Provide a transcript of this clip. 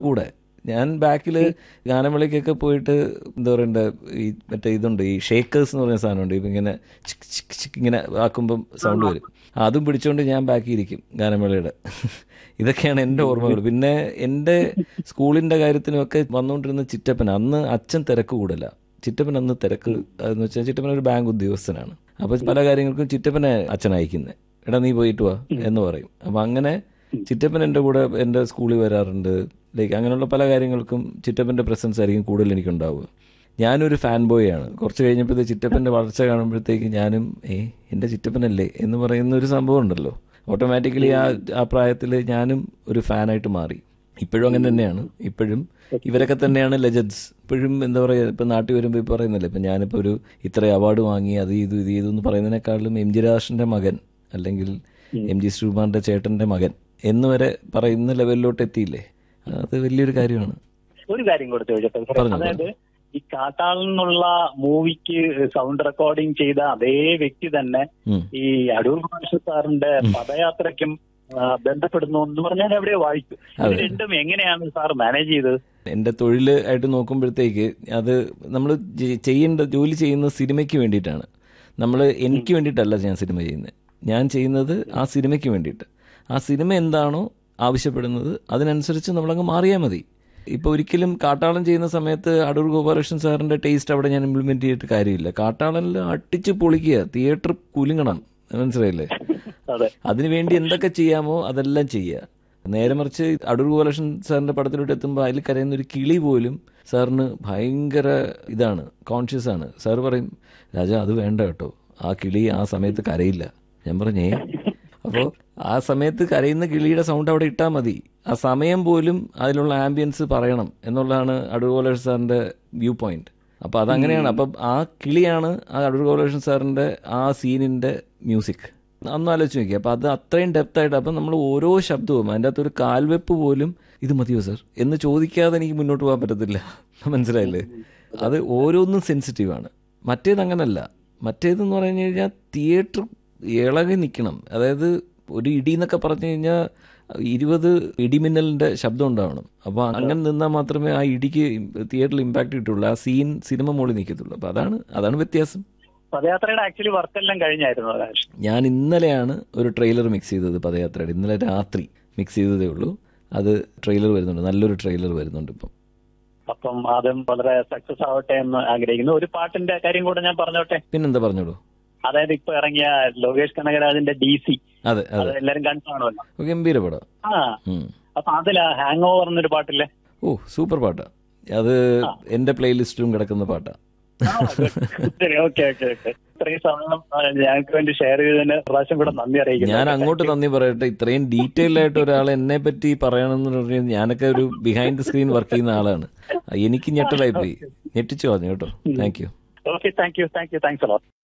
കൂടെ ഞാൻ ബാക്കിൽ ഗാനമേളയ്ക്കൊക്കെ പോയിട്ട് എന്താ പറയണ്ടേ ഈ മറ്റേ ഇതുണ്ട് ഈ ഷേക്കേഴ്സ് എന്ന് പറയുന്ന സാധനമുണ്ട് ഇപ്പം ഇങ്ങനെ ചിക്ക് ചിക്ക് ചിക്ക് ഇങ്ങനെ ആക്കുമ്പം സൗണ്ട് വരും അതും പിടിച്ചുകൊണ്ട് ഞാൻ ബാക്കി ഇരിക്കും ഗാനമേളയുടെ ഇതൊക്കെയാണ് എൻ്റെ ഓർമ്മകൾ പിന്നെ എൻ്റെ സ്കൂളിൻ്റെ കാര്യത്തിനുമൊക്കെ വന്നുകൊണ്ടിരുന്ന ചിറ്റപ്പൻ അന്ന് അച്ഛൻ തിരക്ക് കൂടല ചിറ്റപ്പൻ അന്ന് തിരക്ക് എന്ന് വെച്ചാൽ ചിറ്റപ്പൻ ഒരു ബാങ്ക് ഉദ്യോഗസ്ഥനാണ് അപ്പോൾ പല കാര്യങ്ങൾക്കും ചിറ്റപ്പനെ അച്ഛൻ അയക്കുന്നത് എടാ നീ പോയിട്ട് വാ എന്ന് പറയും അപ്പം അങ്ങനെ ചിറ്റപ്പൻ എൻ്റെ കൂടെ എൻ്റെ സ്കൂളിൽ വരാറുണ്ട് ലൈക്ക് അങ്ങനെയുള്ള പല കാര്യങ്ങൾക്കും ചിറ്റപ്പൻ്റെ പ്രസൻസ് ആയിരിക്കും കൂടുതൽ എനിക്കുണ്ടാവുക ഞാനൊരു ഫാൻ ബോയ് ആണ് കുറച്ച് കഴിഞ്ഞപ്പോഴത്തെ ചിറ്റപ്പൻ്റെ വളർച്ച കാണുമ്പോഴത്തേക്ക് ഞാനും ഏ എൻ്റെ ചിറ്റപ്പനല്ലേ എന്ന് പറയുന്ന ഒരു സംഭവം ഉണ്ടല്ലോ ഓട്ടോമാറ്റിക്കലി ആ ആ പ്രായത്തിൽ ഞാനും ഒരു ഫാനായിട്ട് മാറി ഇപ്പോഴും അങ്ങനെ തന്നെയാണ് ഇപ്പോഴും ഇവരൊക്കെ തന്നെയാണ് ലെജൻസ് ഇപ്പോഴും എന്താ പറയുക ഇപ്പം നാട്ടിൽ വരുമ്പോൾ ഇപ്പോൾ പറയുന്നില്ല ഇപ്പം ഞാനിപ്പോൾ ഒരു ഇത്ര അവാർഡ് വാങ്ങി അത് ഇത് ഇത് ചെയ്തു എന്ന് പറയുന്നതിനേക്കാളും എം ജി രാഷിൻ്റെ മകൻ അല്ലെങ്കിൽ എം ജി ശ്രീകുമാറിൻ്റെ ചേട്ടൻ്റെ മകൻ എന്ന് വരെ പറയുന്ന ലെവലിലോട്ട് എത്തിയില്ലേ അത് വലിയൊരു കാര്യമാണ് ഒരു കാര്യം കൂടെ ചോദിച്ചോട്ടെ സാറേ. പറഞ്ഞോ, അതായത് ഈ കാട്ടാളൻ എന്നുള്ള മൂവിക്ക് സൗണ്ട് റെക്കോർഡിംഗ് ചെയ്ത അതേ വ്യക്തി തന്നെ ഉം. ഈ അടൂർ ഭാഷ സാറിന്റെ പദയാത്രയ്ക്കും ആ, ബന്ധപ്പെടുന്നു എന്ന് പറഞ്ഞാൽ എവിടെയോ വായിച്ചു ഇത് അതെ. രണ്ടും എങ്ങനെയാണ് സാർ മാനേജ് ചെയ്തത് എൻ്റെ തൊഴിൽ ആയിട്ട് നോക്കുമ്പോഴത്തേക്ക് അത് നമ്മൾ ചെയ്യേണ്ട ജോലി ചെയ്യുന്നത് സിനിമയ്ക്ക് വേണ്ടിയിട്ടാണ് നമ്മൾ എനിക്ക് വേണ്ടിയിട്ടല്ല ഞാൻ സിനിമ ചെയ്യുന്നത് ഞാൻ ചെയ്യുന്നത് ആ സിനിമയ്ക്ക് വേണ്ടിയിട്ട് ആ സിനിമ എന്താണോ ആവശ്യപ്പെടുന്നത് അതിനനുസരിച്ച് നമ്മളങ്ങ് മാറിയാൽ മതി ഇപ്പോൾ ഒരിക്കലും കാട്ടാളൻ ചെയ്യുന്ന സമയത്ത് അടൂർ ഗോപാലകൃഷ്ണൻ സാറിൻ്റെ ടേസ്റ്റ് അവിടെ ഞാൻ ഇംപ്ലിമെൻറ്റ് ചെയ്തിട്ട് കാര്യമില്ല കാട്ടാളനിൽ അട്ടിച്ച് പൊളിക്കുക തിയേറ്റർ കുലുങ്ങണം മനസ്സിലായില്ലേ അതെ അതിനുവേണ്ടി എന്തൊക്കെ ചെയ്യാമോ അതെല്ലാം ചെയ്യുക നേരെ മറിച്ച് അടൂർ ഗോപാലകൃഷ്ണൻ സാറിന്റെ പടത്തിലോട്ട് എത്തുമ്പോൾ അതിൽ കരയുന്ന ഒരു കിളി പോലും സാറിന് ഭയങ്കര ഇതാണ് കോൺഷ്യസ് ആണ് സാർ പറയും രാജ അത് വേണ്ട കേട്ടോ ആ കിളി ആ സമയത്ത് കരയില്ല ഞാൻ പറഞ്ഞേ അപ്പോൾ ആ സമയത്ത് കരയുന്ന കിളിയുടെ സൗണ്ട് അവിടെ ഇട്ടാൽ മതി ആ സമയം പോലും അതിലുള്ള ആംബിയൻസ് പറയണം എന്നുള്ളതാണ് അടൂർ ഗോപാലകൃഷ്ണൻ സാറിന്റെ വ്യൂ പോയിന്റ് അപ്പോൾ അതങ്ങനെയാണ് അപ്പം ആ കിളിയാണ് ആ അടൂർ ഗോപാലകൃഷ്ണൻ സാറിന്റെ ആ സീനിന്റെ മ്യൂസിക് അന്ന് ആലോചിച്ച് നോക്കി അപ്പോൾ അത് അത്രയും ഡെപ്ത് ആയിട്ട് അപ്പം നമ്മൾ ഓരോ ശബ്ദവും അതിൻ്റെ അകത്ത് ഒരു കാൽവെപ്പ് പോലും ഇത് മതിയോ സർ എന്ന് ചോദിക്കാതെ എനിക്ക് മുന്നോട്ട് പോകാൻ പറ്റത്തില്ല മനസ്സിലായില്ലേ അത് ഓരോന്നും സെൻസിറ്റീവാണ് മറ്റേത് അങ്ങനല്ല മറ്റേതെന്ന് പറഞ്ഞു കഴിഞ്ഞാൽ തിയേറ്റർ ഇളകി നിൽക്കണം അതായത് ഒരു ഇടി എന്നൊക്കെ പറഞ്ഞു കഴിഞ്ഞാൽ ഇരുപത് ഇടിമിന്നലിൻ്റെ ശബ്ദം ഉണ്ടാവണം അപ്പോൾ അങ്ങനെ നിന്നാൽ മാത്രമേ ആ ഇടിക്ക് തിയേറ്ററിൽ ഇമ്പാക്റ്റ് കിട്ടുള്ളൂ ആ സീൻ സിനിമ മുകളിൽ നിൽക്കത്തുള്ളൂ അപ്പോൾ അതാണ് അതാണ് വ്യത്യാസം പദയാത്രയുടെ ആക്ച്വലി വർക്കെല്ലാം കഴിഞ്ഞായിരുന്നു രാജ് ഞാൻ ഇന്നലെയാണ് ഒരു ട്രെയിലർ മിക്സ് ചെയ്തത് പദയാത്രയുടെ ഇന്നലെ രാത്രി മിക്സ് ചെയ്തതേ ഉള്ളൂ അത് ട്രെയിലർ വരുന്നുണ്ട് നല്ലൊരു ട്രെയിലർ വരുന്നുണ്ട് ഇപ്പം അപ്പം അതും വളരെ സക്സസ് ആവട്ടെ എന്ന് ആഗ്രഹിക്കുന്നു ഒരു പാട്ടിന്റെ കാര്യം കൂടെ ഞാൻ പറഞ്ഞോട്ടെ പിന്നെന്താ പറഞ്ഞോളൂ അതായത് ഇപ്പൊ ഇറങ്ങിയ ലോകേഷ് കനകരാജിന്റെ ഡി സി അതെ അത് അതെ എല്ലാരും കണ്ടാണല്ലോ ഓ, ഗംഭീര പടം ആ ഉം. അപ്പൊ അതിലാ ഹാങ് ഓവർ എന്നൊരു പാട്ടില്ലേ ഓ സൂപ്പർ പാട്ടാ അത് എൻ്റെ പ്ലേലിസ്റ്റിലും കിടക്കുന്ന പാട്ടാ ശരി ഓക്കെ ഓക്കെ ഓക്കെ ഇത്രയും സമയം ആ, ഞങ്ങൾക്ക് വേണ്ടി ഷെയർ ചെയ്തതിന് പ്രാവശ്യം കൂടെ നന്ദി അറിയിക്കുന്നു ഞാൻ അങ്ങോട്ട് നന്ദി പറയട്ടെ ഇത്രയും ഡീറ്റെയിൽ ആയിട്ട് ഒരാൾ എന്നെ പറ്റി പറയണമെന്ന് പറഞ്ഞാൽ ഞാനൊക്കെ ഒരു ബിഹൈൻഡ് ദ സ്ക്രീൻ വർക്ക് ചെയ്യുന്ന ആളാണ് എനിക്ക് ഞെട്ടലായി പോയി ഞെട്ടിച്ചു പറഞ്ഞു കേട്ടോ thank you okay thank you thank you thanks allot